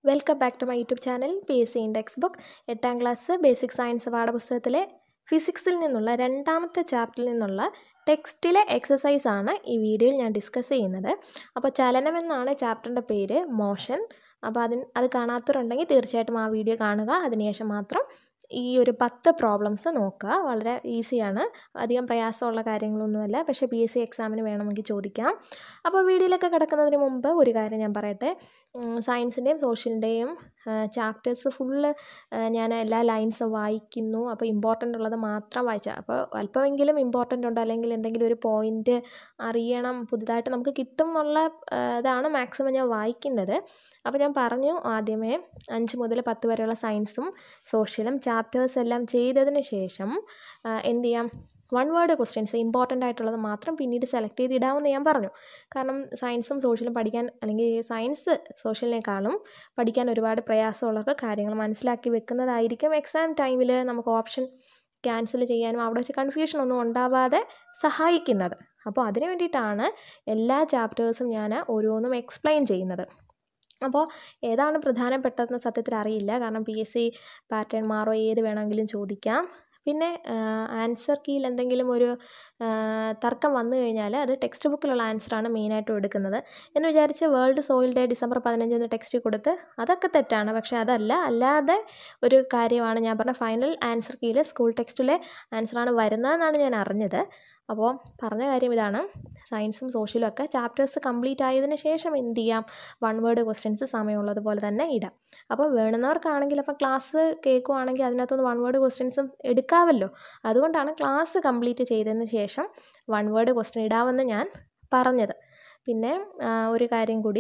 welcome back to my YouTube channel P S C index book എട്ടാം class basic science പാഠപുസ്തകത്തിലെ ഫിസിക്സിൽ നിന്നുള്ള രണ്ടാമത്തെ ചാപ്റ്ററിൽ നിന്നുള്ള ടെക്സ്റ്റിലെ എക്സസൈസ് ആണ് ഈ വീഡിയോയിൽ ഞാൻ ഡിസ്കസ് ചെയ്യുന്നത് അപ്പോൾ ചലനം എന്നാണ് ചാപ്റ്ററിൻ്റെ പേര് മോഷൻ അപ്പോൾ അതിന് അത് കാണാത്തവരുണ്ടെങ്കിൽ തീർച്ചയായിട്ടും ആ വീഡിയോ കാണുക അതിനുശേഷം മാത്രം ഈ ഒരു പത്ത് പ്രോബ്ലംസ് നോക്കുക വളരെ ഈസിയാണ് അധികം പ്രയാസമുള്ള കാര്യങ്ങളൊന്നുമല്ല പക്ഷേ പി എസ് സി എക്സാമിന് വേണമെങ്കിൽ ചോദിക്കാം അപ്പോൾ വീഡിയോയിലൊക്കെ കിടക്കുന്നതിന് മുമ്പ് ഒരു കാര്യം ഞാൻ പറയട്ടെ സയൻസിൻ്റെയും സോഷ്യലിൻ്റെയും ചാപ്റ്റേഴ്സ് ഫുള്ള് ഞാൻ എല്ലാ ലൈൻസും വായിക്കുന്നു അപ്പോൾ ഇമ്പോർട്ടൻ്റ് ഉള്ളത് മാത്രം വായിച്ചാൽ അപ്പോൾ അല്പമെങ്കിലും ഇമ്പോർട്ടൻ്റ് ഉണ്ട് അല്ലെങ്കിൽ എന്തെങ്കിലും ഒരു പോയിൻ്റ് അറിയണം പുതുതായിട്ട് നമുക്ക് കിട്ടും എന്നുള്ള ഇതാണ് മാക്സിമം ഞാൻ വായിക്കുന്നത് അപ്പോൾ ഞാൻ പറഞ്ഞു ആദ്യമേ അഞ്ച് മുതൽ പത്ത് വരെയുള്ള സയൻസും സോഷ്യലും ചാപ്റ്റേഴ്സ് എല്ലാം ചെയ്തതിന് ശേഷം എന്ത് ചെയ്യാം വൺ വേർഡ് ക്വസ്റ്റ്യൻസ് ഇമ്പോർട്ടൻ്റ് ആയിട്ടുള്ളത് മാത്രം പിന്നീട് സെലക്ട് ചെയ്ത് ഇടാമെന്ന് ഞാൻ പറഞ്ഞു കാരണം സയൻസും സോഷ്യലും പഠിക്കാൻ അല്ലെങ്കിൽ സയൻസ് സോഷ്യലിനേക്കാളും പഠിക്കാൻ ഒരുപാട് പ്രയാസമുള്ളവർക്ക് കാര്യങ്ങൾ മനസ്സിലാക്കി വെക്കുന്നതായിരിക്കും എക്സാം ടൈമിൽ നമുക്ക് ഓപ്ഷൻ ക്യാൻസൽ ചെയ്യാനും അവിടെ വെച്ച് കൺഫ്യൂഷൻ ഒന്നും ഉണ്ടാവാതെ സഹായിക്കുന്നത് അപ്പോൾ അതിന് വേണ്ടിയിട്ടാണ് എല്ലാ ചാപ്റ്റേഴ്സും ഞാൻ ഓരോന്നും എക്സ്പ്ലെയിൻ ചെയ്യുന്നത് അപ്പോൾ ഏതാണ് പ്രധാനപ്പെട്ടതെന്ന് സത്യത്തിൽ അറിയില്ല കാരണം പി എസ് സി പാറ്റേൺ മാറോ ഏത് വേണമെങ്കിലും ചോദിക്കാം പിന്നെ ആൻസർ കീയിൽ എന്തെങ്കിലും ഒരു തർക്കം വന്നു കഴിഞ്ഞാൽ അത് ടെക്സ്റ്റ് ബുക്കിലുള്ള ആൻസറാണ് മെയിനായിട്ടും എടുക്കുന്നത് എന്ന് വിചാരിച്ച് വേൾഡ് സോയിൽ ഡേ ഡിസംബർ പതിനഞ്ചിന് ടെക്സ്റ്റ് കൊടുത്ത് അതൊക്കെ തെറ്റാണ് പക്ഷേ അതല്ല അല്ലാതെ ഒരു കാര്യമാണ് ഞാൻ പറഞ്ഞ ഫൈനൽ ആൻസർ കീയിൽ സ്കൂൾ ടെക്സ്റ്റിലെ ആൻസറാണ് വരുന്നതെന്നാണ് ഞാൻ അറിഞ്ഞത് അപ്പോൾ പറഞ്ഞ കാര്യം ഇതാണ് സയൻസും സോഷ്യലും ഒക്കെ ചാപ്റ്റേഴ്സ് കംപ്ലീറ്റ് ആയതിന് ശേഷം എന്ത് ചെയ്യാം വൺ വേർഡ് ക്വസ്റ്റ്യൻസ് സമയമുള്ളതുപോലെ തന്നെ ഇടാം അപ്പോൾ വേണമെന്നവർക്കാണെങ്കിൽ അപ്പോൾ ക്ലാസ് കേൾക്കുവാണെങ്കിൽ അതിനകത്തുനിന്ന് വൺ വേർഡ് ക്വസ്റ്റ്യൻസും എടുക്കാമല്ലോ അതുകൊണ്ടാണ് ക്ലാസ് കംപ്ലീറ്റ് ചെയ്തതിന് ശേഷം വൺ വേർഡ് ക്വസ്റ്റ്യൻ ഇടാമെന്ന് ഞാൻ പറഞ്ഞത് പിന്നെ ഒരു കാര്യം കൂടി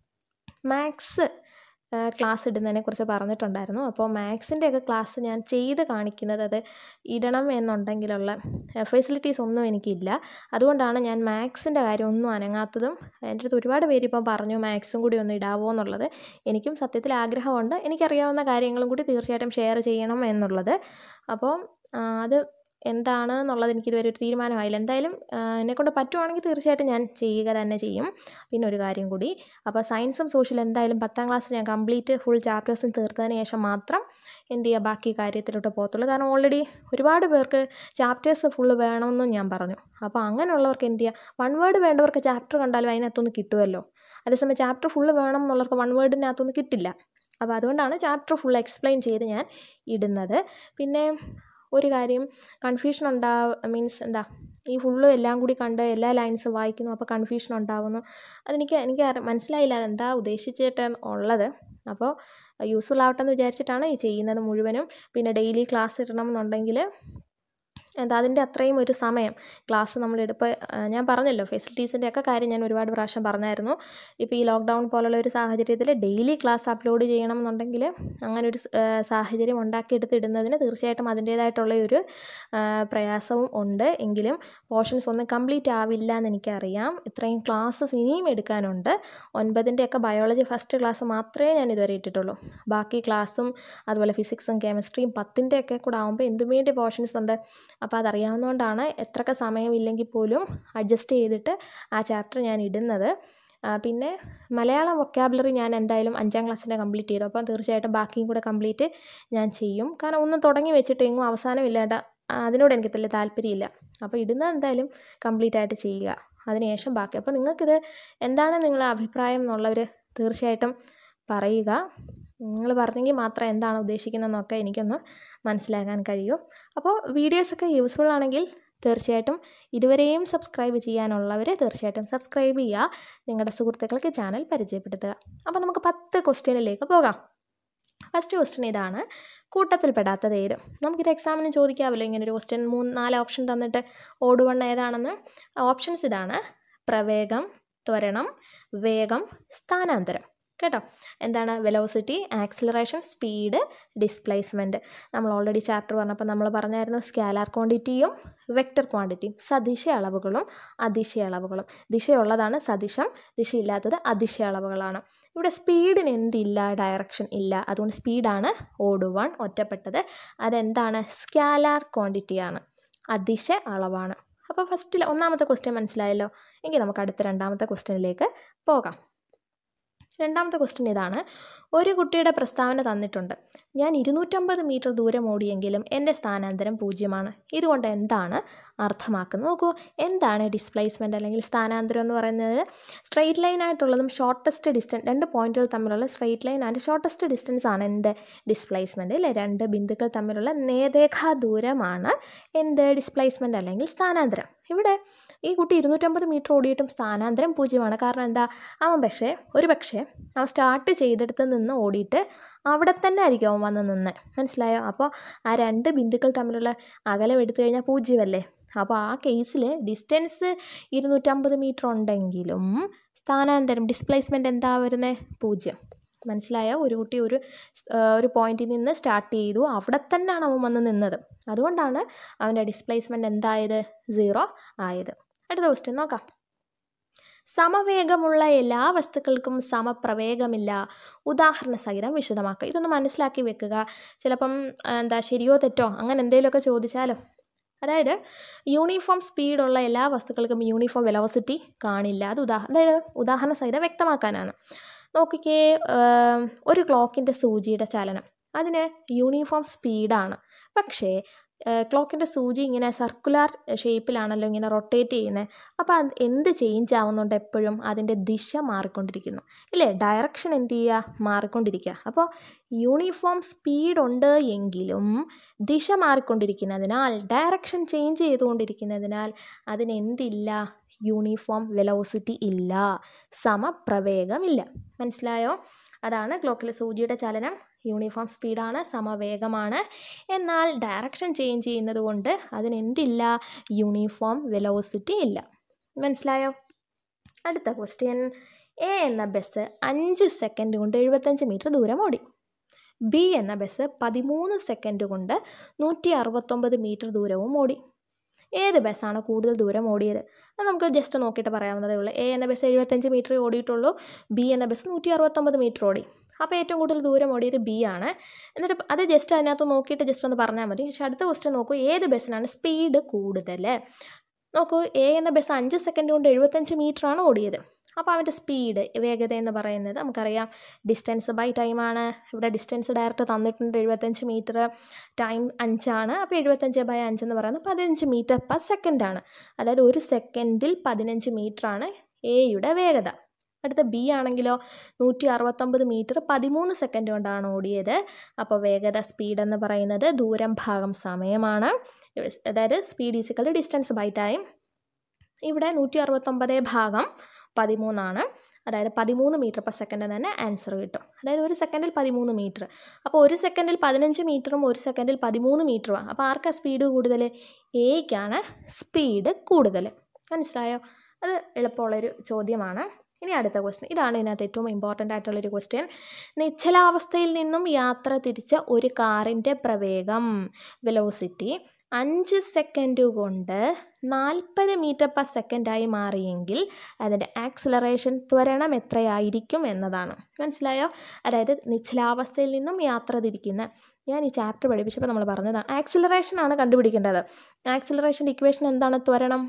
മാത്സ് ക്ലാസ് ഇടുന്നതിനെക്കുറിച്ച് പറഞ്ഞിട്ടുണ്ടായിരുന്നു അപ്പോൾ മാത്സിൻ്റെയൊക്കെ ക്ലാസ് ഞാൻ ചെയ്ത് കാണിക്കുന്നത് അത് ഇടണം എന്നുണ്ടെങ്കിലുള്ള ഫെസിലിറ്റീസ് ഒന്നും എനിക്കില്ല അതുകൊണ്ടാണ് ഞാൻ മാത്സിൻ്റെ കാര്യം ഒന്നും അനങ്ങാത്തതും എൻ്റെ അടുത്ത് ഒരുപാട് പേര് ഇപ്പം പറഞ്ഞു മാത്സും കൂടി ഒന്ന് ഇടാവോ എന്നുള്ളത് എനിക്കും സത്യത്തിൽ ആഗ്രഹമുണ്ട് എനിക്കറിയാവുന്ന കാര്യങ്ങളും കൂടി തീർച്ചയായിട്ടും ഷെയർ ചെയ്യണം എന്നുള്ളത് അപ്പോൾ അത് എന്താണ് എന്നുള്ളത് എനിക്കിതുവരെ ഒരു തീരുമാനമായില്ല എന്തായാലും എന്നെക്കൊണ്ട് പറ്റുവാണെങ്കിൽ തീർച്ചയായിട്ടും ഞാൻ ചെയ്യുക തന്നെ ചെയ്യും പിന്നെ ഒരു കാര്യം കൂടി അപ്പോൾ സയൻസും സോഷ്യലും എന്തായാലും പത്താം ക്ലാസ് ഞാൻ കംപ്ലീറ്റ് ഫുൾ ചാപ്റ്റേഴ്സും തീർത്തതിന് ശേഷം മാത്രം എന്ത് ചെയ്യുക ബാക്കി കാര്യത്തിലോട്ട് പോകത്തുള്ളൂ കാരണം ഓൾറെഡി ഒരുപാട് പേർക്ക് ചാപ്റ്റേഴ്സ് ഫുള്ള് വേണമെന്നും ഞാൻ പറഞ്ഞു അപ്പോൾ അങ്ങനെയുള്ളവർക്ക് എന്ത് ചെയ്യുക വൺ വേർഡ് വേണ്ടവർക്ക് ചാപ്റ്റർ കണ്ടാലും അതിനകത്തൊന്ന് കിട്ടുമല്ലോ അതേസമയം ചാപ്റ്റർ ഫുള്ള് വേണം എന്നുള്ളവർക്ക് വൺ വേർഡിനകത്തൊന്നും കിട്ടില്ല അപ്പോൾ അതുകൊണ്ടാണ് ചാപ്റ്റർ ഫുൾ എക്സ്പ്ലെയിൻ ചെയ്ത് ഞാൻ ഇടുന്നത് പിന്നെ ഒരു കാര്യം കൺഫ്യൂഷൻ ഉണ്ടാ മീൻസ് എന്താ ഈ ഫുള്ള് എല്ലാം കൂടി കണ്ട് എല്ലാ ലൈൻസും വായിക്കുന്നു അപ്പോൾ കൺഫ്യൂഷൻ ഉണ്ടാവുന്നു അതെനിക്ക് എനിക്ക് മനസ്സിലായില്ല അതെന്താ ഉദ്ദേശിച്ചിട്ട് ഉള്ളത് അപ്പോൾ യൂസ്ഫുൾ ആവട്ടെ എന്ന് വിചാരിച്ചിട്ടാണ് ഈ ചെയ്യുന്നത് മുഴുവനും പിന്നെ ഡെയിലി ക്ലാസ് ഇടണം എന്നുണ്ടെങ്കിൽ എന്താ അതിൻ്റെ അത്രയും ഒരു സമയം ക്ലാസ് നമ്മൾ ഇപ്പോൾ ഞാൻ പറഞ്ഞല്ലോ ഫെസിലിറ്റീസിൻ്റെ ഒക്കെ കാര്യം ഞാൻ ഒരുപാട് പ്രാവശ്യം പറഞ്ഞായിരുന്നു ഇപ്പോൾ ഈ ലോക്ക്ഡൗൺ പോലുള്ള ഒരു സാഹചര്യത്തിൽ ഡെയിലി ക്ലാസ് അപ്ലോഡ് ചെയ്യണം എന്നുണ്ടെങ്കിൽ അങ്ങനെ ഒരു സാഹചര്യം ഉണ്ടാക്കിയെടുത്ത് ഇടുന്നതിന് തീർച്ചയായിട്ടും അതിൻ്റേതായിട്ടുള്ള ഒരു പ്രയാസവും ഉണ്ട് എങ്കിലും പോർഷൻസ് ഒന്നും കംപ്ലീറ്റ് ആവില്ല എന്ന് എനിക്കറിയാം ഇത്രയും ക്ലാസ്സസ് ഇനിയും എടുക്കാനുണ്ട് ഒൻപതിൻ്റെയൊക്കെ ബയോളജി ഫസ്റ്റ് ക്ലാസ് മാത്രമേ ഞാൻ ഇതുവരെ ഇട്ടിട്ടുള്ളൂ ബാക്കി ക്ലാസ്സും അതുപോലെ ഫിസിക്സും കെമിസ്ട്രിയും പത്തിൻ്റെയൊക്കെ കൂടെ ആകുമ്പോൾ എന്തും വേണ്ടി പോർഷൻസ് ഉണ്ട് അപ്പോൾ അതറിയാവുന്നതുകൊണ്ടാണ് എത്രയൊക്കെ സമയമില്ലെങ്കിൽ പോലും അഡ്ജസ്റ്റ് ചെയ്തിട്ട് ആ ചാപ്റ്റർ ഞാൻ ഇടുന്നത് പിന്നെ മലയാളം വൊക്കാബുലറി ഞാൻ എന്തായാലും അഞ്ചാം ക്ലാസ്സിൻ്റെ കംപ്ലീറ്റ് ചെയ്തു അപ്പം തീർച്ചയായിട്ടും ബാക്കിയും കൂടെ കംപ്ലീറ്റ് ഞാൻ ചെയ്യും കാരണം ഒന്നും തുടങ്ങി വെച്ചിട്ട് എങ്ങും അവസാനമില്ലാണ്ട് അതിനോട് എനിക്ക് വലിയ താല്പര്യമില്ല അപ്പോൾ ഇടുന്നത് എന്തായാലും കംപ്ലീറ്റ് ആയിട്ട് ചെയ്യുക അതിനുശേഷം ബാക്കി അപ്പോൾ നിങ്ങൾക്കിത് എന്താണ് നിങ്ങളുടെ അഭിപ്രായം എന്നുള്ളവർ തീർച്ചയായിട്ടും പറയുക നിങ്ങൾ പറഞ്ഞെങ്കിൽ മാത്രം എന്താണ് ഉദ്ദേശിക്കുന്നതെന്നൊക്കെ എനിക്കൊന്ന് മനസ്സിലാക്കാൻ കഴിയൂ അപ്പോൾ വീഡിയോസൊക്കെ യൂസ്ഫുൾ ആണെങ്കിൽ തീർച്ചയായിട്ടും ഇതുവരെയും സബ്സ്ക്രൈബ് ചെയ്യാനുള്ളവർ തീർച്ചയായിട്ടും സബ്സ്ക്രൈബ് ചെയ്യുക നിങ്ങളുടെ സുഹൃത്തുക്കൾക്ക് ചാനൽ പരിചയപ്പെടുത്തുക അപ്പോൾ നമുക്ക് പത്ത് ക്വസ്റ്റ്യനിലേക്ക് പോകാം ഫസ്റ്റ് ക്വസ്റ്റ്യൻ ഇതാണ് കൂട്ടത്തിൽപ്പെടാത്തത് ഏത് നമുക്കിത് എക്സാമിന് ചോദിക്കാമല്ലോ ഇങ്ങനെ ഒരു ക്വസ്റ്റ്യൻ മൂന്ന് നാല് ഓപ്ഷൻ തന്നിട്ട് ഓട് വൺ ഏതാണെന്ന് ഓപ്ഷൻസ് ഇതാണ് പ്രവേഗം ത്വരണം വേഗം സ്ഥാനാന്തരം കേട്ടോ എന്താണ് വെലോസിറ്റി ആക്സിലറേഷൻ സ്പീഡ് ഡിസ്പ്ലേസ്മെൻറ്റ് നമ്മൾ ഓൾറെഡി ചാപ്റ്റർ പറഞ്ഞപ്പോൾ നമ്മൾ പറഞ്ഞായിരുന്നു സ്കാലാർ ക്വാണ്ടിറ്റിയും വെക്റ്റർ ക്വാണ്ടിറ്റിയും സദിശ അളവുകളും അതിശയ അളവുകളും ദിശയുള്ളതാണ് സദിശം ദിശയില്ലാത്തത് അതിശയ അളവുകളാണ് ഇവിടെ സ്പീഡിന് എന്തില്ല ഡയറക്ഷൻ ഇല്ല അതുകൊണ്ട് സ്പീഡാണ് ഓട് വൺ ഒറ്റപ്പെട്ടത് അതെന്താണ് സ്കാലാർ ക്വാണ്ടിറ്റിയാണ് അതിശ അളവാണ് അപ്പോൾ ഫസ്റ്റിൽ ഒന്നാമത്തെ ക്വസ്റ്റ്യൻ മനസ്സിലായല്ലോ എങ്കിൽ നമുക്ക് അടുത്ത രണ്ടാമത്തെ ക്വസ്റ്റ്യനിലേക്ക് പോകാം രണ്ടാമത്തെ ക്വസ്റ്റ്യൻ ഇതാണ് ഒരു കുട്ടിയുടെ പ്രസ്താവന തന്നിട്ടുണ്ട് ഞാൻ ഇരുന്നൂറ്റമ്പത് മീറ്റർ ദൂരം ഓടിയെങ്കിലും എൻ്റെ സ്ഥാനാന്തരം പൂജ്യമാണ് ഇതുകൊണ്ട് എന്താണ് അർത്ഥമാക്കുന്നത് നോക്കൂ എന്താണ് ഡിസ്പ്ലേസ്മെൻറ്റ് അല്ലെങ്കിൽ സ്ഥാനാന്തരം എന്ന് പറയുന്നത് സ്ട്രെയിറ്റ് ലൈൻ ആയിട്ടുള്ളതും ഷോർട്ടസ്റ്റ് ഡിസ്റ്റൻസ് രണ്ട് പോയിന്റുകൾ തമ്മിലുള്ള straight line and shortest distance ആണ് എന്ത് ഡിസ്പ്ലേസ്മെൻറ്റ് അല്ലേ രണ്ട് ബിന്ദുക്കൾ തമ്മിലുള്ള നേരേഖാ ദൂരമാണ് എന്ത് ഡിസ്പ്ലേസ്മെൻറ്റ് അല്ലെങ്കിൽ സ്ഥാനാന്തരം ഇവിടെ ഈ കുട്ടി ഇരുന്നൂറ്റമ്പത് മീറ്റർ ഓടിയിട്ടും സ്ഥാനാന്തരം പൂജ്യമാണ് കാരണം എന്താ അവൻ പക്ഷേ ഒരു പക്ഷേ അവൻ സ്റ്റാർട്ട് ചെയ്തെടുത്ത് നിന്ന് ഓടിയിട്ട് അവിടെ തന്നെ ആയിരിക്കും അവൻ വന്ന് നിന്ന് മനസ്സിലായോ അപ്പോൾ ആ രണ്ട് ബിന്ദുക്കൾ തമ്മിലുള്ള അകലം എടുത്തു കഴിഞ്ഞാൽ പൂജ്യമല്ലേ അപ്പോൾ ആ കേസിൽ ഡിസ്റ്റൻസ് ഇരുന്നൂറ്റമ്പത് മീറ്റർ ഉണ്ടെങ്കിലും സ്ഥാനാന്തരം ഡിസ്പ്ലേസ്മെൻറ്റ് എന്താ വരുന്നത് പൂജ്യം മനസ്സിലായോ ഒരു കുട്ടി ഒരു ഒരു പോയിന്റിൽ നിന്ന് സ്റ്റാർട്ട് ചെയ്തു അവിടെ തന്നെയാണ് അവൻ വന്ന് നിന്നത് അതുകൊണ്ടാണ് അവൻ്റെ ഡിസ്പ്ലേസ്മെൻറ്റ് എന്തായത് സീറോ ആയത് അടുത്ത ക്വസ്റ്റ്യൻ നോക്കാം സമവേഗമുള്ള എല്ലാ വസ്തുക്കൾക്കും സമപ്രവേഗമില്ല ഉദാഹരണ സഹിതം വിശദമാക്കുക ഇതൊന്ന് മനസ്സിലാക്കി വെക്കുക ചിലപ്പം എന്താ ശരിയോ തെറ്റോ അങ്ങനെ എന്തെങ്കിലുമൊക്കെ ചോദിച്ചാലോ അതായത് യൂണിഫോം സ്പീഡുള്ള എല്ലാ വസ്തുക്കൾക്കും യൂണിഫോം വെലോസിറ്റി കാണില്ല അത് ഉദാഹ അതായത് ഉദാഹരണ സഹിതം വ്യക്തമാക്കാനാണ് നോക്കിക്കേ ഒരു ക്ലോക്കിൻ്റെ സൂചിയുടെ ചലനം അതിന് യൂണിഫോം സ്പീഡാണ് പക്ഷേ ക്ലോക്കിൻ്റെ സൂചി ഇങ്ങനെ സർക്കുലർ ഷേപ്പിലാണല്ലോ ഇങ്ങനെ റൊട്ടേറ്റ് ചെയ്യുന്നത് അപ്പോൾ അത് എന്ത് ചേഞ്ച് ആവുന്നുണ്ട് എപ്പോഴും അതിൻ്റെ ദിശ മാറിക്കൊണ്ടിരിക്കുന്നു ഇല്ലേ ഡയറക്ഷൻ എന്ത് ചെയ്യുക മാറിക്കൊണ്ടിരിക്കുക അപ്പോൾ യൂണിഫോം സ്പീഡ് ഉണ്ട് എങ്കിലും ദിശ മാറിക്കൊണ്ടിരിക്കുന്നതിനാൽ ഡയറക്ഷൻ ചേഞ്ച് ചെയ്തുകൊണ്ടിരിക്കുന്നതിനാൽ അതിനെന്തില്ല യൂണിഫോം വെലോസിറ്റി ഇല്ല സമപ്രവേഗമില്ല മനസ്സിലായോ അതാണ് ക്ലോക്കിലെ സൂചിയുടെ ചലനം യൂണിഫോം സ്പീഡാണ് സമവേഗമാണ് എന്നാൽ ഡയറക്ഷൻ ചേഞ്ച് ചെയ്യുന്നത് കൊണ്ട് അതിനെന്തില്ല യൂണിഫോം വെലോസിറ്റി ഇല്ല മനസ്സിലായോ അടുത്ത ക്വസ്റ്റ്യൻ എ എന്ന ബസ് അഞ്ച് സെക്കൻഡ് കൊണ്ട് എഴുപത്തഞ്ച് മീറ്റർ ദൂരം ഓടി ബി എന്ന ബസ് പതിമൂന്ന് സെക്കൻഡ് കൊണ്ട് നൂറ്റി അറുപത്തൊമ്പത് മീറ്റർ ദൂരവും ഓടി ഏത് ബസ്സാണ് കൂടുതൽ ദൂരം ഓടിയത് അത് നമുക്ക് ജസ്റ്റ് നോക്കിയിട്ട് പറയാവുന്നതേ ഉള്ളൂ എ എന്ന ബസ് എഴുപത്തഞ്ച് മീറ്റർ ഓടിയിട്ടുള്ളൂ ബി എന്ന ബസ് നൂറ്റി അറുപത്തൊമ്പത് മീറ്റർ ഓടി അപ്പോൾ ഏറ്റവും കൂടുതൽ ദൂരം ഓടിയത് ബി ആണ് എന്നിട്ട് അത് ജസ്റ്റ് അതിനകത്ത് നോക്കിയിട്ട് ജസ്റ്റ് ഒന്ന് പറഞ്ഞാൽ മതി പക്ഷേ അടുത്ത ക്വസ്റ്റ്യൻ നോക്കൂ ഏത് ബസ്സിനാണ് സ്പീഡ് കൂടുതൽ നോക്കൂ എ എന്ന ബസ് അഞ്ച് സെക്കൻഡ് കൊണ്ട് എഴുപത്തഞ്ച് മീറ്ററാണ് ഓടിയത് അപ്പോൾ അവൻ്റെ സ്പീഡ് വേഗത എന്ന് പറയുന്നത് നമുക്കറിയാം ഡിസ്റ്റൻസ് ബൈ ടൈമാണ് ഇവിടെ ഡിസ്റ്റൻസ് ഡയറക്റ്റ് തന്നിട്ടുണ്ട് എഴുപത്തഞ്ച് മീറ്റർ ടൈം അഞ്ചാണ് അപ്പോൾ എഴുപത്തഞ്ച് ബൈ അഞ്ച് എന്ന് പറയുന്നത് പതിനഞ്ച് മീറ്റർ പെർ സെക്കൻഡാണ് അതായത് ഒരു സെക്കൻഡിൽ പതിനഞ്ച് മീറ്ററാണ് എയുടെ വേഗത അടുത്ത ബി ആണെങ്കിലോ നൂറ്റി അറുപത്തൊമ്പത് മീറ്റർ പതിമൂന്ന് സെക്കൻഡ് കൊണ്ടാണ് ഓടിയത് അപ്പോൾ വേഗത സ്പീഡ് എന്ന് പറയുന്നത് ദൂരം ഭാഗം സമയമാണ് അതായത് speed is equal distance by time ഇവിടെ നൂറ്റി അറുപത്തൊമ്പത് ഭാഗം പതിമൂന്നാണ് അതായത് പതിമൂന്ന് മീറ്റർ പെർ സെക്കൻഡ് തന്നെ ആൻസർ കിട്ടും അതായത് ഒരു സെക്കൻഡിൽ പതിമൂന്ന് മീറ്റർ അപ്പോൾ ഒരു സെക്കൻഡിൽ പതിനഞ്ച് മീറ്ററും ഒരു സെക്കൻഡിൽ പതിമൂന്ന് മീറ്ററുമാണ് അപ്പോൾ ആർക്കാണ് സ്പീഡ് കൂടുതൽ എയ്ക്കാണ് സ്പീഡ് കൂടുതൽ മനസ്സിലായോ അത് എളുപ്പമുള്ളൊരു ചോദ്യമാണ് ഇനി അടുത്ത ക്വസ്റ്റ്യൻ ഇതാണ് ഇതിനകത്ത് ഏറ്റവും ഇമ്പോർട്ടൻ്റ് ആയിട്ടുള്ളൊരു ക്വസ്റ്റ്യൻ നിശ്ചലാവസ്ഥയിൽ നിന്നും യാത്ര തിരിച്ച ഒരു കാറിൻ്റെ പ്രവേഗം വെലോസിറ്റി അഞ്ച് സെക്കൻഡ് കൊണ്ട് നാൽപ്പത് മീറ്റർ പെർ സെക്കൻഡായി മാറിയെങ്കിൽ അതിൻ്റെ ആക്സിലറേഷൻ ത്വരണം എത്രയായിരിക്കും എന്നതാണ് മനസ്സിലായോ അതായത് നിശ്ചലാവസ്ഥയിൽ നിന്നും യാത്ര തിരിക്കുന്ന ഞാൻ ഈ ചാപ്റ്റർ പഠിപ്പിച്ചപ്പോൾ നമ്മൾ പറഞ്ഞതാണ് ആക്സിലറേഷൻ ആണ് കണ്ടുപിടിക്കേണ്ടത് ആക്സിലറേഷൻ്റെ ഇക്വേഷൻ എന്താണ് ത്വരണം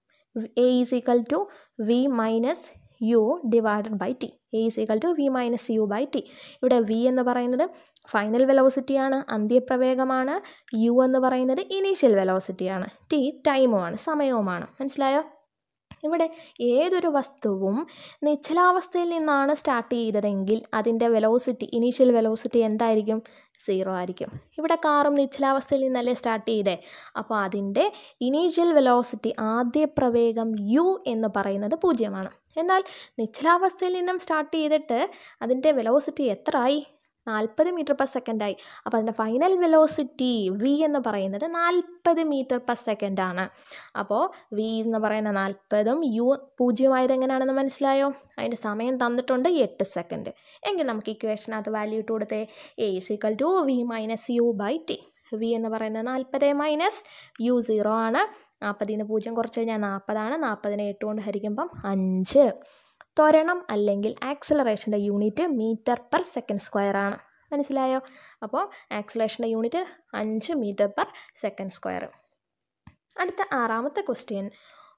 A is equal to V minus U divided by T A is equal to V minus U by T ഇവിടെ വി എന്ന് പറയുന്നത് ഫൈനൽ വെലോസിറ്റിയാണ് അന്ത്യപ്രവേഗമാണ് യു എന്ന് പറയുന്നത് ഇനീഷ്യൽ വെലോസിറ്റിയാണ് ടി ടൈമുമാണ് സമയവുമാണ് മനസ്സിലായോ ഇവിടെ ഏതൊരു വസ്തുവും നിശ്ചലാവസ്ഥയിൽ നിന്നാണ് സ്റ്റാർട്ട് ചെയ്തതെങ്കിൽ അതിൻ്റെ വെലോസിറ്റി ഇനീഷ്യൽ വെലോസിറ്റി എന്തായിരിക്കും സീറോ ആയിരിക്കും ഇവിടെ കാറും നിശ്ചലാവസ്ഥയിൽ നിന്നല്ലേ സ്റ്റാർട്ട് ചെയ്തേ അപ്പോൾ അതിൻ്റെ ഇനീഷ്യൽ വെലോസിറ്റി ആദ്യ പ്രവേഗം യു എന്ന് പറയുന്നത് പൂജ്യമാണ് എന്നാൽ നിശ്ചലാവസ്ഥയിൽ നിന്നും സ്റ്റാർട്ട് ചെയ്തിട്ട് അതിൻ്റെ വെലോസിറ്റി എത്ര ആയി നാൽപ്പത് മീറ്റർ പെർ സെക്കൻഡായി അപ്പോൾ അതിൻ്റെ ഫൈനൽ വെലോസിറ്റി വി എന്ന് പറയുന്നത് നാൽപ്പത് മീറ്റർ പെർ സെക്കൻഡാണ് അപ്പോൾ വി എന്ന് പറയുന്ന നാൽപ്പതും യു പൂജ്യമായത് എങ്ങനെയാണെന്ന് മനസ്സിലായോ അതിൻ്റെ സമയം തന്നിട്ടുണ്ട് എട്ട് സെക്കൻഡ് എങ്കിൽ നമുക്ക് ഇക്വേഷനകത്ത് വാല്യൂ ഇട്ട് കൊടുത്തേ A is equal to V minus U by T V എന്ന് പറയുന്നത് നാൽപ്പത് മൈനസ് യു സീറോ ആണ് നാൽപ്പതിൽ നിന്ന് പൂജ്യം കുറച്ച് കഴിഞ്ഞാൽ നാൽപ്പതാണ് നാൽപ്പതിനെ എട്ട് കൊണ്ട് ഹരിക്കുമ്പം അഞ്ച് ത്വരണം അല്ലെങ്കിൽ ആക്സിലറേഷൻ്റെ unit metre per second square ആണ് മനസ്സിലായോ അപ്പോൾ ആക്സിലേഷൻ്റെ യൂണിറ്റ് അഞ്ച് മീറ്റർ പെർ സെക്കൻഡ് സ്ക്വയർ അടുത്ത ആറാമത്തെ ക്വസ്റ്റ്യൻ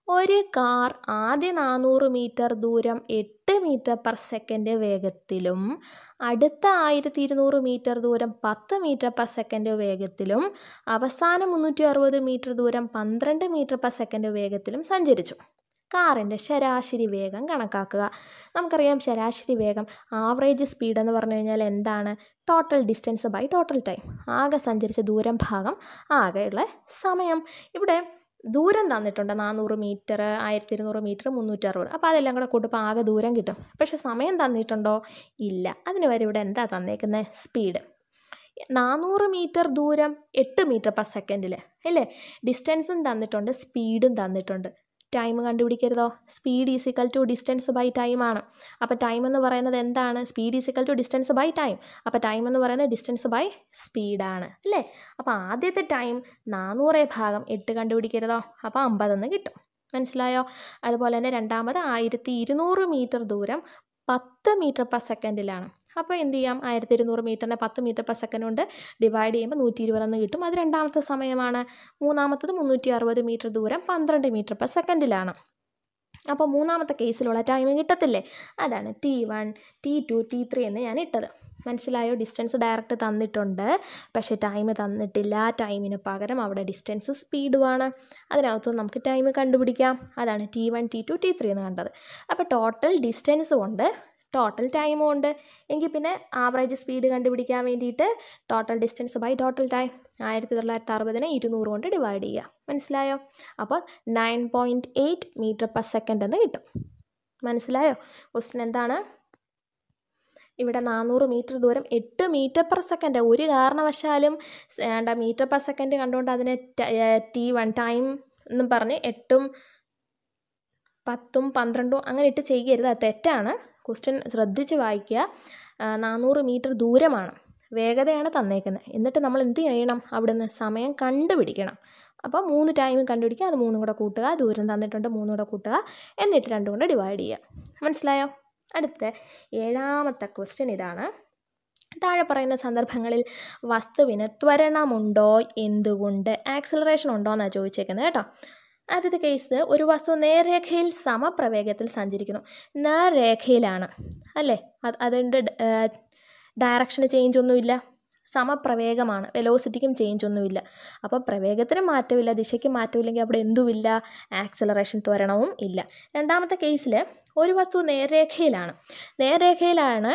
ഒരു കാർ ആദ്യ നാനൂറ് മീറ്റർ ദൂരം എട്ട് മീറ്റർ പെർ സെക്കൻഡ് വേഗത്തിലും അടുത്ത ആയിരത്തി ഇരുന്നൂറ് മീറ്റർ ദൂരം പത്ത് മീറ്റർ പെർ സെക്കൻഡ് വേഗത്തിലും അവസാന മുന്നൂറ്റി അറുപത് മീറ്റർ ദൂരം പന്ത്രണ്ട് മീറ്റർ പെർ സെക്കൻഡ് വേഗത്തിലും സഞ്ചരിച്ചു കാറിൻ്റെ ശരാശരി വേഗം കണക്കാക്കുക നമുക്കറിയാം ശരാശരി വേഗം ആവറേജ് സ്പീഡ് എന്ന് പറഞ്ഞു കഴിഞ്ഞാൽ എന്താണ് total distance by total time ആകെ സഞ്ചരിച്ച ദൂരം ഭാഗം ആകെയുള്ള സമയം ഇവിടെ ദൂരം തന്നിട്ടുണ്ട് നാനൂറ് മീറ്റർ ആയിരത്തി ഇരുന്നൂറ് മീറ്റർ മുന്നൂറ്റി അറുപത് അപ്പോൾ അതെല്ലാം കൂടെ കൂട്ടുമ്പോൾ ആകെ ദൂരം കിട്ടും പക്ഷേ സമയം തന്നിട്ടുണ്ടോ ഇല്ല അതിന് വരെ ഇവിടെ എന്താ തന്നേക്കുന്നത് സ്പീഡ് നാനൂറ് മീറ്റർ ദൂരം എട്ട് മീറ്റർ പെർ സെക്കൻഡിൽ അല്ലേ ഡിസ്റ്റൻസും തന്നിട്ടുണ്ട് സ്പീഡും തന്നിട്ടുണ്ട് ടൈം കണ്ടുപിടിക്കരുതോ speed is equal to distance by time ആണ് അപ്പോൾ ടൈം എന്ന് പറയുന്നത് എന്താണ് speed is equal to distance by time അപ്പോൾ ടൈം എന്ന് പറയുന്നത് ഡിസ്റ്റൻസ് ബൈ സ്പീഡാണ് അല്ലേ അപ്പോൾ ആദ്യത്തെ ടൈം നാനൂറേ ഭാഗം എട്ട് കണ്ടുപിടിക്കരുതോ അപ്പോൾ അമ്പതെന്ന് കിട്ടും മനസ്സിലായോ അതുപോലെ തന്നെ രണ്ടാമത് ആയിരത്തി ഇരുന്നൂറ് മീറ്റർ ദൂരം പത്ത് മീറ്റർ പെർ സെക്കൻഡിലാണ് അപ്പോൾ എന്ത് ചെയ്യാം ആയിരത്തി ഇരുന്നൂറ് മീറ്ററിനെ പത്ത് മീറ്റർ പെർ സെക്കൻഡ് കൊണ്ട് ഡിവൈഡ് ചെയ്യുമ്പോൾ നൂറ്റി ഇരുപതെന്ന് കിട്ടും അത് രണ്ടാമത്തെ സമയമാണ് മൂന്നാമത്തത് മുന്നൂറ്റി അറുപത് മീറ്റർ ദൂരം പന്ത്രണ്ട് മീറ്റർ പെർ സെക്കൻഡിലാണ് അപ്പോൾ മൂന്നാമത്തെ കേസിലുള്ള ടൈം കിട്ടത്തില്ലേ അതാണ് T one T two T three എന്ന് ഞാൻ ഇട്ടത് മനസ്സിലായോ ഡിസ്റ്റൻസ് ഡയറക്റ്റ് തന്നിട്ടുണ്ട് പക്ഷേ ടൈം തന്നിട്ടില്ല ടൈമിന് പകരം അവിടെ ഡിസ്റ്റൻസ് സ്പീഡുമാണ് അതിനകത്ത് നമുക്ക് ടൈം കണ്ടുപിടിക്കാം അതാണ് T one T two T three എന്ന് കണ്ടത് അപ്പോൾ ടോട്ടൽ ഡിസ്റ്റൻസും ഉണ്ട് ടോട്ടൽ ടൈമും ഉണ്ട് എങ്കിൽ പിന്നെ ആവറേജ് സ്പീഡ് കണ്ടുപിടിക്കാൻ വേണ്ടിയിട്ട് total distance by total time ആയിരത്തി തൊള്ളായിരത്തി അറുപതിനെ ഇരുന്നൂറ് കൊണ്ട് ഡിവൈഡ് ചെയ്യുക മനസ്സിലായോ അപ്പോൾ nine point eight metre per second എന്ന് കിട്ടും മനസ്സിലായോ ക്വസ്റ്റ്യൻ എന്താണ് ഇവിടെ നാനൂറ് മീറ്റർ ദൂരം എട്ട് മീറ്റർ പെർ സെക്കൻഡ് ഒരു കാരണവശാലും വേണ്ട മീറ്റർ പെർ സെക്കൻഡ് കണ്ടുകൊണ്ട് അതിനെ ടി വൺ ടൈം എന്നും പറഞ്ഞ് എട്ടും പത്തും പന്ത്രണ്ടും അങ്ങനെ ഇട്ട് ചെയ്യരുത് അത് തെറ്റാണ് ക്വസ്റ്റ്യൻ ശ്രദ്ധിച്ച് വായിക്കുക നാനൂറ് മീറ്റർ ദൂരമാണ് വേഗതയാണ് തന്നേക്കുന്നത് എന്നിട്ട് നമ്മൾ എന്ത് ചെയ്യണം അവിടുന്ന് സമയം കണ്ടുപിടിക്കണം അപ്പോൾ മൂന്ന് ടൈം കണ്ടുപിടിക്കുക അത് മൂന്നും കൂടെ കൂട്ടുക ദൂരം തന്നിട്ടുണ്ട് മൂന്നും കൂടെ കൂട്ടുക എന്നിട്ട് രണ്ടും കൂടെ ഡിവൈഡ് ചെയ്യുക മനസ്സിലായോ അടുത്ത ഏഴാമത്തെ ക്വസ്റ്റ്യൻ ഇതാണ് താഴെ പറയുന്ന സന്ദർഭങ്ങളിൽ വസ്തുവിന് ത്വരണമുണ്ടോ എന്തുകൊണ്ട് ആക്സിലറേഷൻ ഉണ്ടോ എന്നാണ് ചോദിച്ചേക്കുന്നത് കേട്ടോ ആദ്യത്തെ കേസ് ഒരു വസ്തു നേർരേഖയിൽ സമപ്രവേഗത്തിൽ സഞ്ചരിക്കുന്നു നേർരേഖയിലാണ് അല്ലേ അത് അതിൻ്റെ ഡയറക്ഷന് ചേഞ്ച് ഒന്നുമില്ല സമപ്രവേഗമാണ് വെലോസിറ്റിക്കും ചേഞ്ച് ഒന്നുമില്ല അപ്പോൾ പ്രവേഗത്തിന് മാറ്റമില്ല ദിശയ്ക്ക് മാറ്റമില്ലെങ്കിൽ അവിടെ എന്തുമില്ല ആക്സിലറേഷൻ ത്വരണവും ഇല്ല രണ്ടാമത്തെ കേസിൽ ഒരു വസ്തു നേർരേഖയിലാണ് നേർരേഖയിലാണ്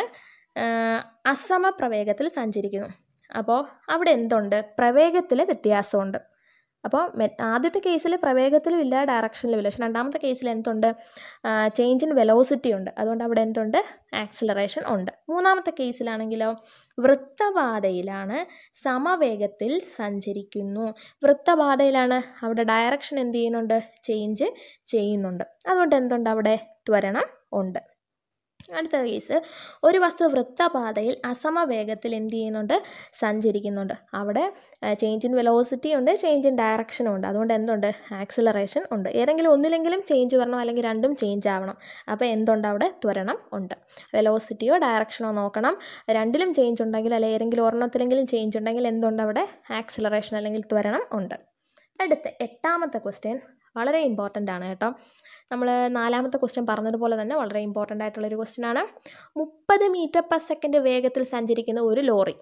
അസമപ്രവേഗത്തിൽ സഞ്ചരിക്കുന്നു അപ്പോൾ അവിടെ എന്തുണ്ട് പ്രവേഗത്തിൽ വ്യത്യാസമുണ്ട് അപ്പോൾ ആദ്യത്തെ കേസിൽ പ്രവേഗത്തിലും ഇല്ല ഡയറക്ഷനിലും ഇല്ല പക്ഷെ രണ്ടാമത്തെ കേസിൽ എന്തുണ്ട് ചേഞ്ച് ഇൻ വെലോസിറ്റി ഉണ്ട് അതുകൊണ്ട് അവിടെ എന്തുണ്ട് ആക്സിലറേഷൻ ഉണ്ട് മൂന്നാമത്തെ കേസിലാണെങ്കിലോ വൃത്തപാതയിലാണ് സമവേഗത്തിൽ സഞ്ചരിക്കുന്നു വൃത്തപാതയിലാണ് അവിടെ ഡയറക്ഷൻ എന്ത് ചെയ്യുന്നുണ്ട് ചേഞ്ച് ചെയ്യുന്നുണ്ട് അതുകൊണ്ട് എന്തുണ്ട് അവിടെ ത്വരണം ഉണ്ട് അടുത്ത കേസ് ഒരു വസ്തു വൃത്തപാതയിൽ അസമവേഗത്തിൽ എന്ത് ചെയ്യുന്നുണ്ട് സഞ്ചരിക്കുന്നുണ്ട് അവിടെ ചേഞ്ച് ഇൻ വെലോസിറ്റി ഉണ്ട് ചേഞ്ച് ഇൻ ഡയറക്ഷനും ഉണ്ട് അതുകൊണ്ട് എന്തുണ്ട് ആക്സിലറേഷൻ ഉണ്ട് ഏതെങ്കിലും ഒന്നിലെങ്കിലും ചേഞ്ച് വരണം അല്ലെങ്കിൽ രണ്ടും ചേഞ്ച് ആവണം അപ്പോൾ എന്തുണ്ട് അവിടെ ത്വരണം ഉണ്ട് വെലോസിറ്റിയോ ഡയറക്ഷനോ നോക്കണം രണ്ടിലും ചേഞ്ച് ഉണ്ടെങ്കിൽ അല്ലെങ്കിൽ ഏതെങ്കിലും ഒരെണ്ണത്തിലെങ്കിലും ചേഞ്ച് ഉണ്ടെങ്കിൽ എന്തുണ്ട് അവിടെ ആക്സിലറേഷൻ അല്ലെങ്കിൽ ത്വരണം ഉണ്ട് അടുത്ത എട്ടാമത്തെ ക്വസ്റ്റ്യൻ വളരെ ഇമ്പോർട്ടൻ്റ് ആണ് കേട്ടോ നമ്മൾ നാലാമത്തെ ക്വസ്റ്റ്യൻ പറഞ്ഞതുപോലെ തന്നെ വളരെ ഇമ്പോർട്ടൻ്റ് ആയിട്ടുള്ളൊരു ക്വസ്റ്റ്യൻ ആണ് മുപ്പത് മീറ്റർ പെർ സെക്കൻഡ് വേഗത്തിൽ സഞ്ചരിക്കുന്ന ഒരു ലോറി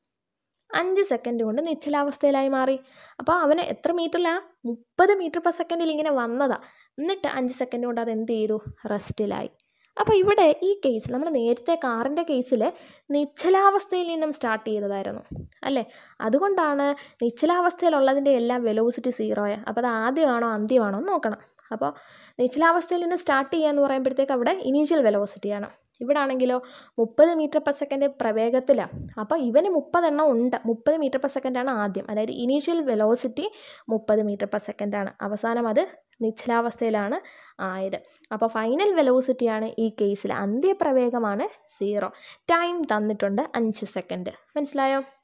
അഞ്ച് സെക്കൻഡ് കൊണ്ട് നിശ്ചലാവസ്ഥയിലായി മാറി അപ്പോൾ അവന് എത്ര മീറ്ററിലാണ് മുപ്പത് മീറ്റർ പെർ സെക്കൻഡിൽ ഇങ്ങനെ വന്നതാ എന്നിട്ട് അഞ്ച് സെക്കൻഡ് കൊണ്ട് അത് എന്ത് ചെയ്തു റെസ്റ്റിലായി അപ്പോൾ ഇവിടെ ഈ കേസിൽ നമ്മൾ നേരത്തെ കാറിൻ്റെ കേസിൽ നിശ്ചലാവസ്ഥയിൽ നിന്നും സ്റ്റാർട്ട് ചെയ്തതായിരുന്നു അല്ലേ അതുകൊണ്ടാണ് നിശ്ചലാവസ്ഥയിലുള്ളതിൻ്റെ എല്ലാം വെലോസിറ്റി സീറോയാണ് അപ്പോൾ അത് ആദ്യമാണോ അന്ത്യമാണോ എന്ന് നോക്കണം അപ്പോൾ നിശ്ചലാവസ്ഥയിൽ നിന്ന് സ്റ്റാർട്ട് ചെയ്യുക എന്ന് പറയുമ്പോഴത്തേക്ക് അവിടെ ഇനീഷ്യൽ വെലോസിറ്റിയാണ് ഇവിടെ ആണെങ്കിലോ മുപ്പത് മീറ്റർ പെർ സെക്കൻഡ് പ്രവേഗത്തിലാണ് അപ്പോൾ ഇവന് മുപ്പതെണ്ണം ഉണ്ട് മുപ്പത് മീറ്റർ പെർ സെക്കൻഡാണ് ആദ്യം അതായത് ഇനീഷ്യൽ വെലോസിറ്റി മുപ്പത് മീറ്റർ പെർ സെക്കൻഡാണ് അവസാനം അത് നിശ്ചലാവസ്ഥയിലാണ് ആയത് അപ്പോൾ ഫൈനൽ വെലോസിറ്റിയാണ് ഈ കേസിൽ അന്ത്യപ്രവേഗമാണ് സീറോ ടൈം തന്നിട്ടുണ്ട് അഞ്ച് സെക്കൻഡ് മനസ്സിലായോ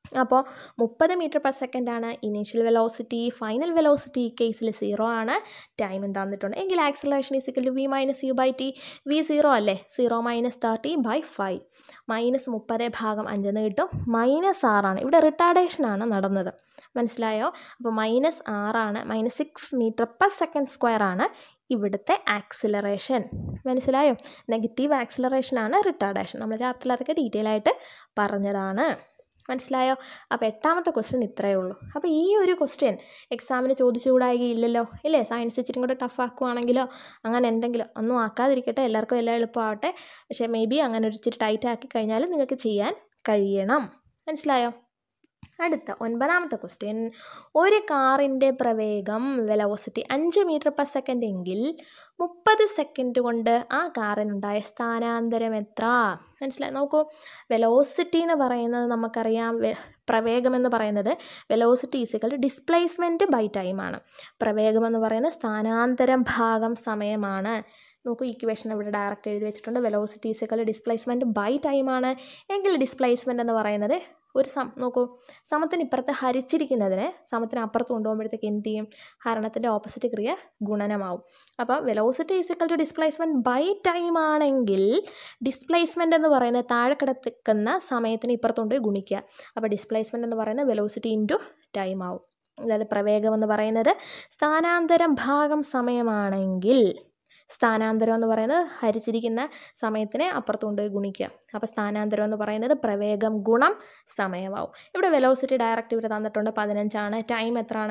അപ്പോൾ മുപ്പത് മീറ്റർ പെർ സെക്കൻഡ് ആണ് ഇനീഷ്യൽ വെലോസിറ്റി ഫൈനൽ വെലോസിറ്റി ഈ കേസിൽ സീറോ ആണ് ടൈം തന്നിട്ടുണ്ട് എങ്കിൽ acceleration is equal to V minus U by T V zero അല്ലേ zero minus thirty by five minus മുപ്പത് ഭാഗം അഞ്ചെന്ന് കിട്ടും മൈനസ് ആറാണ് ഇവിടെ റിട്ടാർഡേഷനാണ് നടന്നത് മനസ്സിലായോ അപ്പോൾ മൈനസ് ആറാണ് minus six metre per second square ആണ് ഇവിടുത്തെ ആക്സിലറേഷൻ മനസ്സിലായോ നെഗറ്റീവ് ആക്സിലറേഷൻ ആണ് റിട്ടാർഡേഷൻ നമ്മൾ ചാപ്റ്ററിൽ അതൊക്കെ ഡീറ്റെയിൽ ആയിട്ട് പറഞ്ഞതാണ് മനസ്സിലായോ അപ്പോൾ എട്ടാമത്തെ ക്വസ്റ്റ്യൻ ഇത്രയേ ഉള്ളൂ അപ്പോൾ ഈ ഒരു ക്വസ്റ്റ്യൻ എക്സാമിന് ചോദിച്ചുകൂടായികയില്ലല്ലോ ഇല്ലേ സയൻസ് ഇച്ചിരി കൂടെ ടഫ് ആക്കുവാണെങ്കിലോ അങ്ങനെ എന്തെങ്കിലും ഒന്നും ആക്കാതിരിക്കട്ടെ എല്ലാവർക്കും എല്ലാം എളുപ്പമാവട്ടെ പക്ഷേ മേ ബി അങ്ങനെ ഒരു ഇച്ചിരി ടൈറ്റ് ആക്കി കഴിഞ്ഞാൽ നിങ്ങൾക്ക് ചെയ്യാൻ കഴിയണം മനസ്സിലായോ അടുത്ത ഒൻപതാമത്തെ ക്വസ്റ്റ്യൻ ഒരു കാറിൻ്റെ പ്രവേഗം വെലോസിറ്റി അഞ്ച് മീറ്റർ പെർ സെക്കൻഡ് എങ്കിൽ മുപ്പത് സെക്കൻഡ് കൊണ്ട് ആ കാറിനുണ്ടായ സ്ഥാനാന്തരം എത്ര മനസ്സിലായി നോക്കൂ വെലോസിറ്റി എന്ന് പറയുന്നത് നമുക്കറിയാം പ്രവേഗം എന്ന് പറയുന്നത് വെലോസിറ്റി ഈസിക്കൽ ഡിസ്പ്ലേസ്മെൻറ്റ് ബൈ ടൈമാണ് പ്രവേഗം എന്ന് പറയുന്നത് സ്ഥാനാന്തരം ഭാഗം സമയമാണ് നോക്കൂ ഇക്വേഷൻ ഇവിടെ ഡയറക്റ്റ് എഴുതി വെച്ചിട്ടുണ്ട് വെലോസിറ്റി ഈസിക്കൽ ഡിസ്പ്ലേസ്മെൻറ്റ് ബൈ ടൈമാണ് എങ്കിൽ ഡിസ്പ്ലേസ്മെൻറ്റ് എന്ന് പറയുന്നത് ഒരു സം നോക്കൂ സമത്തിന് ഇപ്പുറത്ത് ഹരിച്ചിരിക്കുന്നതിന് സമത്തിന് അപ്പുറത്ത് കൊണ്ടുപോകുമ്പോഴത്തേക്ക് എന്ത് ചെയ്യും ഹരണത്തിൻ്റെ ഓപ്പോസിറ്റ് ക്രിയ ഗുണനമാവും അപ്പോൾ velocity is equal to displacement by time ആണെങ്കിൽ ഡിസ്പ്ലേസ്മെൻ്റ് എന്ന് പറയുന്നത് താഴെ കിടക്കുന്ന സമയത്തിന് ഇപ്പുറത്തുകൊണ്ട് ഗുണിക്കുക അപ്പോൾ ഡിസ്പ്ലേസ്മെൻ്റ് എന്ന് പറയുന്നത് വെലോസിറ്റി ഇൻറ്റു ടൈം ആവും അതായത് പ്രവേഗം എന്ന് പറയുന്നത് സ്ഥാനാന്തരം ഭാഗം സമയമാണെങ്കിൽ സ്ഥാനാന്തരം എന്ന് പറയുന്നത് ഹരിച്ചിരിക്കുന്ന സമയത്തിനെ അപ്പുറത്ത് കൊണ്ടുപോയി ഗുണിക്കുക അപ്പോൾ സ്ഥാനാന്തരം എന്ന് പറയുന്നത് പ്രവേഗം ഗുണം സമയമാവും ഇവിടെ വെലോസിറ്റി ഡയറക്റ്റ് ഇവിടെ തന്നിട്ടുണ്ട് പതിനഞ്ചാണ് ടൈം എത്രയാണ്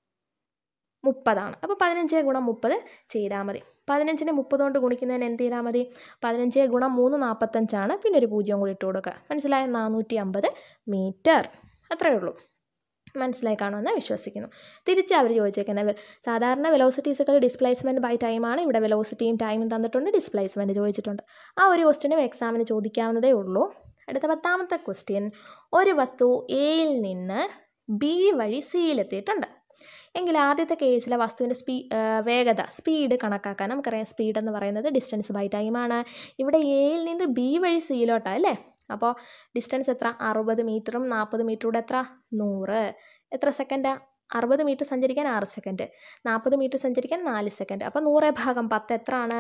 മുപ്പതാണ് അപ്പോൾ പതിനഞ്ച് ഗുണം മുപ്പത് ചെയ്താൽ മതി പതിനഞ്ചിനെ മുപ്പത് കൊണ്ട് ഗുണിക്കുന്നതിന് എന്ത് ചെയ്താൽ മതി പതിനഞ്ച് ഗുണം മൂന്ന് നാൽപ്പത്തഞ്ചാണ് പിന്നെ ഒരു പൂജ്യം കൂടി ഇട്ട് കൊടുക്കുക മനസ്സിലായ നാനൂറ്റി അമ്പത് മീറ്റർ അത്രയേ ഉള്ളൂ മനസ്സിലായി കാണുമെന്ന് വിശ്വസിക്കുന്നു തിരിച്ച് അവർ ചോദിച്ചേക്കുന്നത് സാധാരണ വെലോസിറ്റീസുകൾ ഡിസ്പ്ലേസ്മെൻറ്റ് ബൈ ടൈമാണ് ഇവിടെ വെലോസിറ്റിയും ടൈമും തന്നിട്ടുണ്ട് ഡിസ്പ്ലേസ്മെൻറ്റ് ചോദിച്ചിട്ടുണ്ട് ആ ഒരു ക്വസ്റ്റ്യനും എക്സാമിന് ചോദിക്കാവുന്നതേ ഉള്ളൂ അടുത്ത പത്താമത്തെ ക്വസ്റ്റ്യൻ ഒരു വസ്തു എയിൽ നിന്ന് ബി വഴി സിയിലെത്തിയിട്ടുണ്ട് എങ്കിൽ ആദ്യത്തെ കേസിലെ വസ്തുവിൻ്റെ സ്പീ വേഗത സ്പീഡ് കണക്കാക്കാൻ നമുക്കറിയാം സ്പീഡ് എന്ന് പറയുന്നത് ഡിസ്റ്റൻസ് ബൈ ടൈമാണ് ഇവിടെ എയിൽ നിന്ന് ബി വഴി സിയിലോട്ടാണ് അല്ലേ അപ്പോൾ ഡിസ്റ്റൻസ് എത്ര അറുപത് മീറ്ററും നാൽപ്പത് മീറ്ററൂടെ എത്ര നൂറ് എത്ര സെക്കൻഡാ അറുപത് മീറ്റർ സഞ്ചരിക്കാൻ ആറ് സെക്കൻഡ് നാൽപ്പത് മീറ്റർ സഞ്ചരിക്കാൻ നാല് സെക്കൻഡ് അപ്പോൾ നൂറ് ഭാഗം പത്ത് എത്ര ആണ്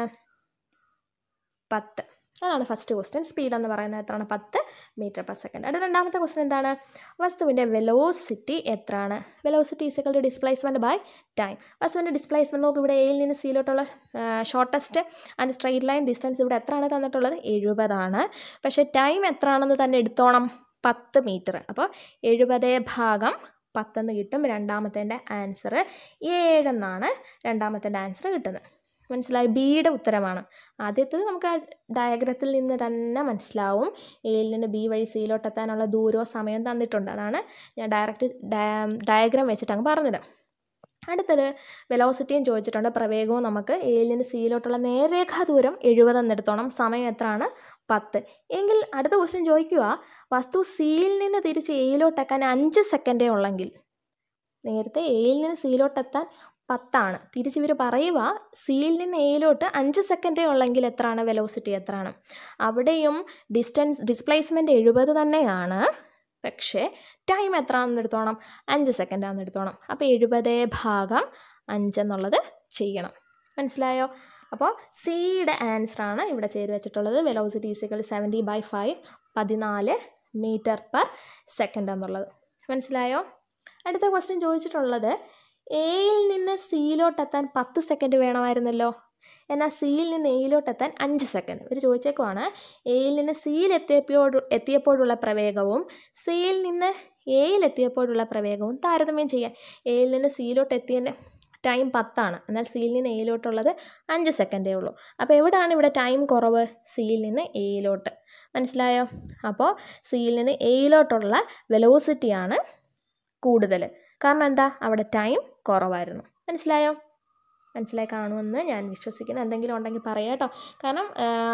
പത്ത് അതാണ് ഫസ്റ്റ് ക്വസ്റ്റ്യൻ സ്പീഡ് എന്ന് പറയുന്നത് എത്രയാണ് പത്ത് മീറ്റർ പെർ സെക്കൻഡ് അടുത്ത രണ്ടാമത്തെ ക്വസ്റ്റ്യൻ എന്താണ് വസ്തുവിൻ്റെ വെലോസിറ്റി എത്രയാണ് velocity is equal to displacement by time വസ്തുവിൻ്റെ ഡിസ്പ്ലേസ്മെൻറ്റ് നോക്ക് ഇവിടെ എയിൽ നിന്ന് സിയിലോട്ടുള്ള shortest and straight line distance ഇവിടെ എത്രയാണ് തന്നിട്ടുള്ളത് എഴുപതാണ് പക്ഷേ ടൈം എത്രയാണെന്ന് തന്നെ എടുത്തോണം പത്ത് മീറ്റർ അപ്പോൾ എഴുപത് ഭാഗം പത്തെന്ന് കിട്ടും രണ്ടാമത്തേൻ്റെ ആൻസർ ഏഴെന്നാണ് രണ്ടാമത്തേൻ്റെ ആൻസർ കിട്ടുന്നത് മനസ്സിലായി ബിയുടെ ഉത്തരമാണ് ആദ്യത്തേത് നമുക്ക് ആ ഡയഗ്രത്തിൽ നിന്ന് തന്നെ മനസ്സിലാവും എയിൽ നിന്ന് ബി വഴി സിയിലോട്ടെത്താനുള്ള ദൂരവും സമയം തന്നിട്ടുണ്ട് അതാണ് ഞാൻ ഡയറക്റ്റ് ഡയഗ്രാം വെച്ചിട്ട് അങ്ങ് പറഞ്ഞത് അടുത്തത് വെലോസിറ്റിയും ചോദിച്ചിട്ടുണ്ട് പ്രവേഗവും നമുക്ക് എയിൽ നിന്ന് സിയിലോട്ടുള്ള നേരേഖാ ദൂരം എഴുപതെന്ന് എടുത്തോണം സമയം എത്രയാണ് പത്ത് എങ്കിൽ അടുത്ത ക്വസ്റ്റ്യൻ ചോദിക്കുക വസ്തു സിയിൽ നിന്ന് തിരിച്ച് എയിലോട്ടെത്താൻ അഞ്ച് സെക്കൻഡേ ഉള്ളെങ്കിൽ നേരത്തെ എയിൽ നിന്ന് സിയിലോട്ടെത്താൻ പത്താണ് തിരിച്ച് ഇവർ പറയുക സിയിൽ നിന്ന് എയിലോട്ട് അഞ്ച് സെക്കൻഡേ ഉള്ളെങ്കിൽ എത്രയാണ് വെലോസിറ്റി എത്രയാണ് അവിടെയും ഡിസ്റ്റൻസ് ഡിസ്പ്ലേസ്മെൻറ്റ് എഴുപത് തന്നെയാണ് പക്ഷേ ടൈം എത്രയാണെന്ന് എടുത്തോണം അഞ്ച് സെക്കൻഡാണെന്ന് എടുത്തോണം അപ്പോൾ എഴുപത് ഭാഗം അഞ്ചെന്നുള്ളത് ചെയ്യണം മനസ്സിലായോ അപ്പോൾ സിയുടെ ആൻസറാണ് ഇവിടെ ചെയ്ത് വെച്ചിട്ടുള്ളത് velocity is equal seventy by five പതിനാല് മീറ്റർ പെർ സെക്കൻഡ് എന്നുള്ളത് മനസ്സിലായോ അടുത്ത ക്വസ്റ്റ്യൻ ചോദിച്ചിട്ടുള്ളത് എയിൽ നിന്ന് സിയിലോട്ടെത്താൻ പത്ത് സെക്കൻഡ് വേണമായിരുന്നല്ലോ എന്നാൽ സിയിൽ നിന്ന് എയിലോട്ടെത്താൻ അഞ്ച് സെക്കൻഡ് ഇവർ ചോദിച്ചേക്കുവാണ് എയിൽ നിന്ന് സിയിൽ എത്തിയപ്പോഴ് എത്തിയപ്പോഴുള്ള പ്രവേഗവും സിയിൽ നിന്ന് എയിൽ എത്തിയപ്പോഴുള്ള പ്രവേഗവും താരതമ്യം ചെയ്യാൻ എയിൽ നിന്ന് സിയിലോട്ട് എത്തിയതിൻ്റെ ടൈം പത്താണ് എന്നാൽ സിയിൽ നിന്ന് എയിലോട്ടുള്ളത് അഞ്ച് സെക്കൻഡേ ഉള്ളൂ അപ്പോൾ എവിടെയാണ് ഇവിടെ ടൈം കുറവ് സിയിൽ നിന്ന് എയിലോട്ട് മനസ്സിലായോ അപ്പോൾ സിയിൽ നിന്ന് എയിലോട്ടുള്ള വെലോസിറ്റിയാണ് കൂടുതൽ കാരണം എന്താ അവിടെ ടൈം കുറവായിരുന്നു മനസ്സിലായോ മനസ്സിലായി കാണുമെന്ന് ഞാൻ വിശ്വസിക്കുന്നു എന്തെങ്കിലും ഉണ്ടെങ്കിൽ പറയാം കേട്ടോ കാരണം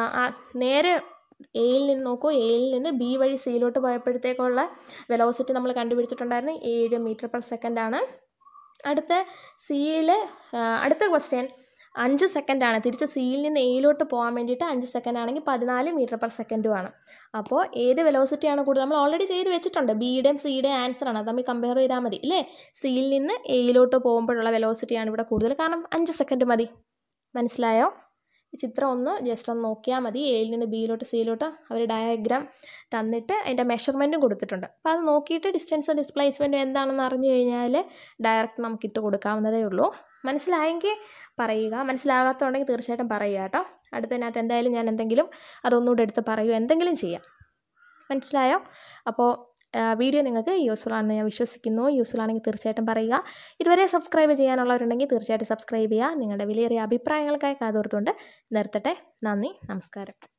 നേരെ എയിൽ നിന്ന് നോക്കൂ എയിൽ നിന്ന് ബി വഴി സിയിലോട്ട് പോയപ്പോഴത്തേക്കുള്ള വെലോസിറ്റി നമ്മൾ കണ്ടുപിടിച്ചിട്ടുണ്ടായിരുന്നു ഏഴ് മീറ്റർ പെർ സെക്കൻഡ് ആണ് അടുത്ത സിയിൽ അടുത്ത ക്വസ്റ്റ്യൻ അഞ്ച് സെക്കൻഡാണ് തിരിച്ച് സിയിൽ നിന്ന് എയിലോട്ട് പോകാൻ വേണ്ടിയിട്ട് അഞ്ച് സെക്കൻഡ് ആണെങ്കിൽ പതിനാല് മീറ്റർ പെർ സെക്കൻഡുമാണ് അപ്പോൾ ഏത് വെലോസിറ്റിയാണ് കൂടുതൽ നമ്മൾ ഓൾറെഡി ചെയ്ത് വെച്ചിട്ടുണ്ട് ബിയുടെയും സിയുടെയും ആൻസറാണ് അത് തമ്മിൽ കമ്പയർ ചെയ്താൽ മതി ഇല്ലേ സിയിൽ നിന്ന് എയിലോട്ട് പോകുമ്പോഴുള്ള വെലോസിറ്റിയാണ് ഇവിടെ കൂടുതൽ കാരണം അഞ്ച് സെക്കൻഡ് മതി മനസ്സിലായോ ഈ ചിത്രം ഒന്ന് ജസ്റ്റ് ഒന്ന് നോക്കിയാൽ മതി എയിൽ നിന്ന് ബിയിലോട്ട് സിയിലോട്ട് അവർ ഡയഗ്രാം തന്നിട്ട് അതിൻ്റെ മെഷർമെൻറ്റും കൊടുത്തിട്ടുണ്ട് അപ്പോൾ അത് നോക്കിയിട്ട് ഡിസ്റ്റൻസും ഡിസ്പ്ലേസ്മെൻറ്റും എന്താണെന്ന് അറിഞ്ഞു കഴിഞ്ഞാൽ ഡയറക്റ്റ് നമുക്ക് ഇട്ട് കൊടുക്കാവുന്നതേ ഉള്ളൂ മനസ്സിലായെങ്കിൽ പറയുക മനസ്സിലാകാത്തതുണ്ടെങ്കിൽ തീർച്ചയായിട്ടും പറയുക കേട്ടോ അടുത്തതിനകത്ത് എന്തായാലും ഞാൻ എന്തെങ്കിലും അതൊന്നുകൂടെ എടുത്ത് പറയുക എന്തെങ്കിലും ചെയ്യാം മനസ്സിലായോ അപ്പോൾ വീഡിയോ നിങ്ങൾക്ക് യൂസ്ഫുൾ ആണെന്ന് ഞാൻ വിശ്വസിക്കുന്നു യൂസ്ഫുൾ ആണെങ്കിൽ തീർച്ചയായിട്ടും പറയുക ഇതുവരെ സബ്സ്ക്രൈബ് ചെയ്യാനുള്ളവരുണ്ടെങ്കിൽ തീർച്ചയായിട്ടും സബ്സ്ക്രൈബ് ചെയ്യുക നിങ്ങളുടെ വിലയേറിയ അഭിപ്രായങ്ങൾക്കായി കാതോർത്തുകൊണ്ട് നിർത്തട്ടെ നന്ദി നമസ്കാരം